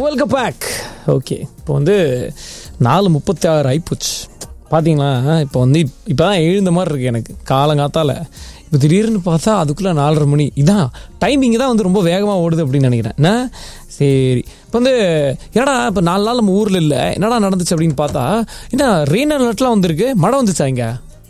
Welcome back okay இப்போ வந்து நாலு முப்பத்தி ஆறு ஆயிப்போச்சு பார்த்தீங்களா இப்போ வந்து இப்போ தான் எழுந்த மாதிரி இருக்கு எனக்கு காலங்காத்தால இப்போ திடீர்னு பார்த்தா அதுக்குள்ளே நாலரை மணி இதான் டைமிங் தான் வந்து ரொம்ப வேகமாக ஓடுது அப்படின்னு நினைக்கிறேன் என்ன சரி இப்போ வந்து என்னடா இப்போ நாலு நாள் நம்ம ஊரில் இல்லை என்னடா நடந்துச்சு அப்படின்னு பார்த்தா என்ன ரெயின் அலர்ட்லாம் வந்திருக்கு மழை வந்துச்சா இங்கே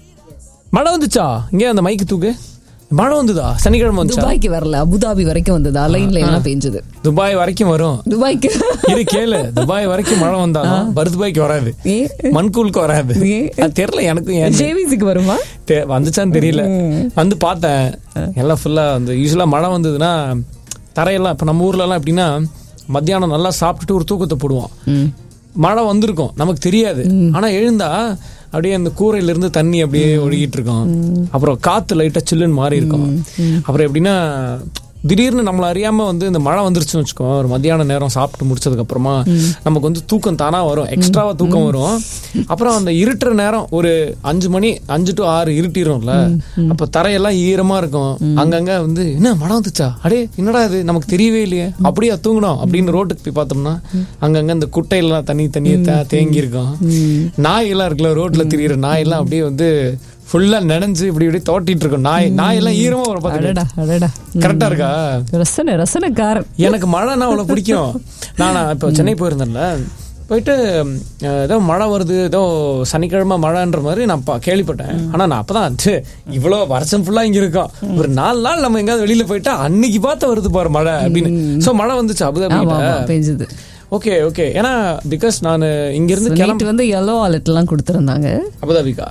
மழை வந்துச்சா இங்கே அந்த மைக்கு தூக்கு மழை வந்துதா சனிக்கிழமை வந்துச்சா துபாய்க்கு வரல அபுதாபி வரைக்கும் வந்தது அலைன்ல எல்லாம் பெஞ்சது துபாய் வரைக்கும் வரும் துபாய்க்கு இது கேளு துபாய் வரைக்கும் மழை வந்தாலும் பருதுபாய்க்கு வராது ஏ மண்கூலுக்கு வராது ஏன்? அது தெரியல எனக்கும் ஏன் ஜேவிசிக்கு வருமா தெ- வந்துச்சான்னு தெரியல வந்து பார்த்தேன் எல்லாம் ஃபுல்லா வந்து யூஸ்வலா மழை வந்ததுன்னா தரையெல்லாம் இப்போ நம்ம ஊர்ல எல்லாம் எப்படின்னா மத்தியானம் நல்லா சாப்பிட்டுட்டு ஒரு தூக்கத்தை போடுவோம் மழை வந்திருக்கும் நமக்கு தெரியாது ஆனா எழுந்தா அப்படியே அந்த கூரையில இருந்து தண்ணி அப்படியே ஒழுகிட்டு இருக்கும் அப்புறம் காத்து லைட்டா சில்லுன்னு மாறி இருக்கும் அப்புறம் எப்படின்னா திடீர்னு நம்மள அறியாம வந்து இந்த மழை வந்துருச்சுன்னு வச்சுக்கோ ஒரு மத்தியான நேரம் சாப்பிட்டு முடிச்சதுக்கு அப்புறமா நமக்கு வந்து தூக்கம் தானா வரும் எக்ஸ்ட்ராவா தூக்கம் வரும் அப்புறம் அந்த இருட்டுற நேரம் ஒரு அஞ்சு மணி அஞ்சு டு ஆறு இருட்டிடும்ல அப்ப தரையெல்லாம் ஈரமா இருக்கும் அங்கங்க வந்து என்ன மழை வந்துச்சா அடே என்னடா இது நமக்கு தெரியவே இல்லையே அப்படியே தூங்கணும் அப்படின்னு ரோட்டுக்கு போய் பார்த்தோம்னா அங்கங்க இந்த குட்டையெல்லாம் தண்ணி தண்ணியை தே- தேங்கி இருக்கும் நாய் எல்லாம் இருக்குல்ல ரோட்ல திரியிற நாய் எல்லாம் அப்படியே வந்து ஃபுல்லா நனைஞ்சு இப்படி இப்படி தோட்டிட்டு இருக்கும் நாய் நாய் எல்லாம் ஈரமா வரும் பாத்துக்க அடடா அடடா கரெக்டா இருக்கா ரசனை ரசனைக்காரன் எனக்கு மழைனா அவ்வளவு பிடிக்கும் நான் இப்போ சென்னை போயிருந்தேன்ல போயிட்டு அஹ், ஏதோ மழை வருது ஏதோ சனிக்கிழமை மழைன்ற மாதிரி நான் பா- கேள்விப்பட்டேன் ஆனா நான் அப்பதான் ச்சே, இவ்வளோ வருஷம் ஃபுல்லா இங்க இருக்கோம் ஒரு நாலு நாள் நம்ம எங்கேயாவது வெளியில போயிட்டா அன்னைக்கு பார்த்து வருது பாரு மழை அப்படின்னு சோ மழை வந்துச்சு ஆமா அபுதாபியில ஆமா பெஞ்சது ஓகே ஓகே ஏன்னா பிகாஸ் நான் இங்க இருந்து கிளம்ப நேற்று வந்து எல்லோ அலர்ட் எல்லாம் கொடுத்திருந்தாங்க அபுதாபிக்கா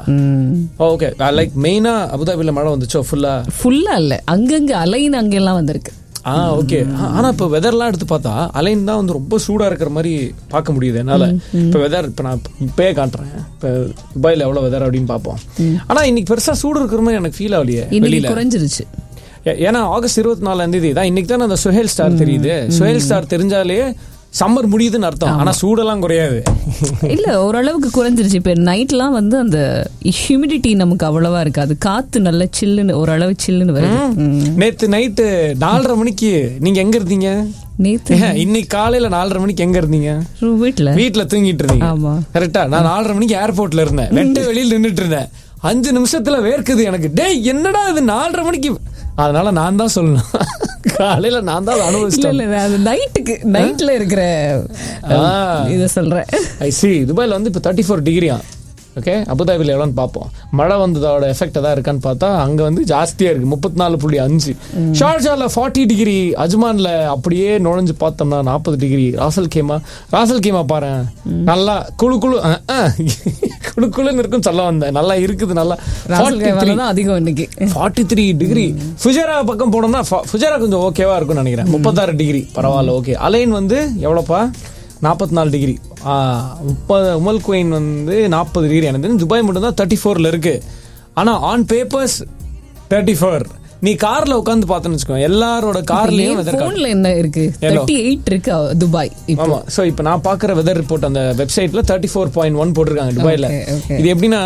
ஓகே லைக் மெயினா அபுதாபியில மழை வந்துச்சோ ஃபுல்லா ஃபுல்லா இல்ல அங்கங்க அலைன் அங்கெல்லாம் வந்திருக்கு ஆ ஓகே ஆனா இப்ப வெதர்லாம் எடுத்து பார்த்தா அலைன் தான் வந்து ரொம்ப சூடா இருக்கிற மாதிரி பார்க்க முடியுது என்னால இப்ப வெதர் இப்ப நான் இப்பயே காட்டுறேன் இப்ப துபாயில எவ்வளவு வெதர் அப்படின்னு பார்ப்போம் ஆனா இன்னைக்கு பெருசா சூடு இருக்கிற மாதிரி எனக்கு ஃபீல் ஆகலையே இன்னைக்கு வெளியில குறைஞ்சிருச்சு ஏ- ஏன்னா ஆகஸ்ட் இருபத்தி நாலாம் தேதி தான் இன்னைக்கு தானே அந்த சுஹேல் ஸ்டார் தெரியுது சுஹேல் ஸ்டார் தெரிஞ்சாலே சம்மர் முடியுதுன்னு அர்த்தம் ஆனா சூடெல்லாம் குறையாது இல்ல ஓரளவுக்கு குறைஞ்சிருச்சு இப்ப நைட்லாம் வந்து அந்த ஹியூமிடிட்டி நமக்கு அவ்வளவா இருக்காது காத்து நல்ல சில்லுன்னு ஓரளவு சில்லுன்னு வருது ம். நேத்து நைட்டு நாலரை மணிக்கு நீங்க எங்க இருந்தீங்க நேத்து இன்னைக்கு காலையில நாலரை மணிக்கு எங்க இருந்தீங்க வீட்டுல வீட்ல தூங்கிட்டு இருந்தீங்க ஆமா. கரெக்டா நான் நாலரை மணிக்கு ஏர்போர்ட்ல இருந்தேன் வெட்ட வெளியில நின்னுட்டு இருந்தேன் அஞ்சு நிமிஷத்துல வேர்க்குது எனக்கு டேய் என்னடா இது நாலரை மணிக்கு அதனால நான் தான் சொல்லணும் காலையில நான் தான் இல்ல அனுபவிச்சிட்டேன் இல்ல அது நைட்டுக்கு நைட்ல இருக்கிற ஆ. இத சொல்றேன் ஐ சி துபாயில வந்து இப்போ தேர்ட்டி ஃபோர் டிகிரியா ஓகே அபுதாபியில் எவ்வளோன்னு பார்ப்போம் மழை வந்ததோட எஃபெக்ட் எதாவது இருக்கான்னு பார்த்தா அங்க வந்து ஜாஸ்தியா இருக்கு முப்பத்தி நாலு புள்ளி அஞ்சு ஷார்ஜால ஃபார்ட்டி டிகிரி அஜ்மான்ல அப்படியே நுழைஞ்சு பார்த்தோம்னா நாற்பது டிகிரி ராசல் கேமா ராசல் கேமா பாரு நல்லா குழு குழு அஹ், அஹ். குழு குழுன்னு இருக்கும் சொல்ல வந்தேன் நல்லா இருக்குது நல்லா ராசல் தான் அதிகம் இன்னைக்கு ஃபார்ட்டி த்ரீ டிகிரி ஃபுஜரா பக்கம் போனோம்னா ஃப- ஃபுஜரா கொஞ்சம் ஓகேவா இருக்கும்னு நினைக்கிறேன் முப்பத்தாறு டிகிரி பரவாயில்ல ஓகே அலைன் வந்து எவ்வளோப்பா நாற்பத்தி நாலு டிகிரி முப்பது உமல் குயின் வந்து நாற்பது டிகிரி எனக்கு தெரிஞ்சு துபாய் மட்டும் தான் தேர்ட்டி ஃபோரில் இருக்கு ஆனால் ஆன் பேப்பர்ஸ் தேர்ட்டி ஃபோர் நீ கார்ல உட்காந்து பார்த்தேன்னு வச்சுக்கோ எல்லாரோட கார்லயும் weather card- போன்ல என்ன இருக்கு தேர்ட்டி எயிட் இருக்கு அ- துபாய் இப்போ ஆமா சோ இப்போ நான் பாக்குற வெதர் ரிப்போர்ட் அந்த வெப்சைட்ல தேர்ட்டி ஃபோர் பாயிண்ட் ஒன் போட்டிருக்காங்க துபாயில Okay, okay. இது எப்படின்னா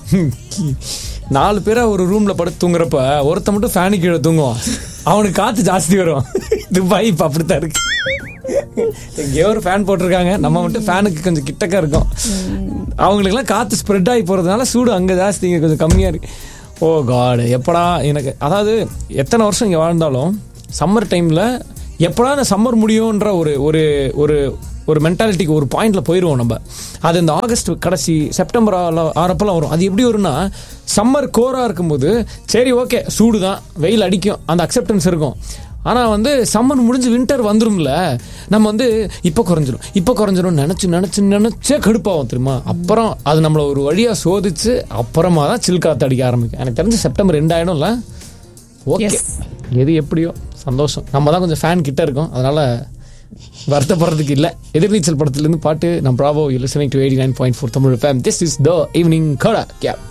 நாலு பேரா ஒரு ரூம்ல படுத்து தூங்குறப்ப ஒருத்த மட்டும் ஃபேனு கீழே தூங்குவான் அவனுக்கு காத்து ஜாஸ்தி வரும் துபாய் இப்ப அப்படித்தான் இருக்கு எங்கேயோ ஒரு ஃபேன் போட்டிருக்காங்க நம்ம மட்டும் ஃபேனுக்கு கொஞ்சம் கிட்டக்க இருக்கும் அவங்களுக்குலாம் காத்து ஸ்ப்ரெட் ஆகி போறதுனால சூடு அங்க ஜாஸ்தி இங்க கொஞ்சம் கம்மியா இருக்கு ஓ காட் எப்படா எனக்கு அதாவது எத்தனை வருஷம் இங்க வாழ்ந்தாலும் சம்மர் டைம்ல எப்படா இந்த சம்மர் முடியும்ன்ற ஒரு ஒரு ஒரு ஒரு மென்டாலிட்டிக்கு ஒரு பாயிண்ட்ல போயிடுவோம் நம்ம அது இந்த ஆகஸ்ட் கடைசி செப்டம்பர் ஆல- ஆறப்பெல்லாம் வரும் அது எப்படி வரும்னா சம்மர் கோரா இருக்கும்போது சரி ஓகே சூடு தான் வெயில் அடிக்கும் அந்த அக்செப்டன்ஸ் இருக்கும் ஆனா வந்து சம்மர் முடிஞ்சு வின்டர் வந்துரும்ல நம்ம வந்து இப்போ குறைஞ்சிரும் இப்போ குறைஞ்சிரும் நினைச்சு நினைச்சு நினைச்சே கடுப்பாகும் தெரியுமா அப்புறம் அது நம்மள ஒரு வழியா சோதிச்சு அப்புறமா தான் சில் காத்து அடிக்க ஆரம்பிக்கும் எனக்கு தெரிஞ்சு செப்டம்பர் ரெண்டாயிடும்ல ஓகே Yes. எது எப்படியோ சந்தோஷம் நம்ம தான் கொஞ்சம் ஃபேன் கிட்ட இருக்கோம் அதனால வருத்தப்படுறதுக்கு இல்லை எதிர்நீச்சல் படத்துலேருந்து பாட்டு நான் bravo you listening to eighty nine point four Tamil fame this is the evening கடா கேப்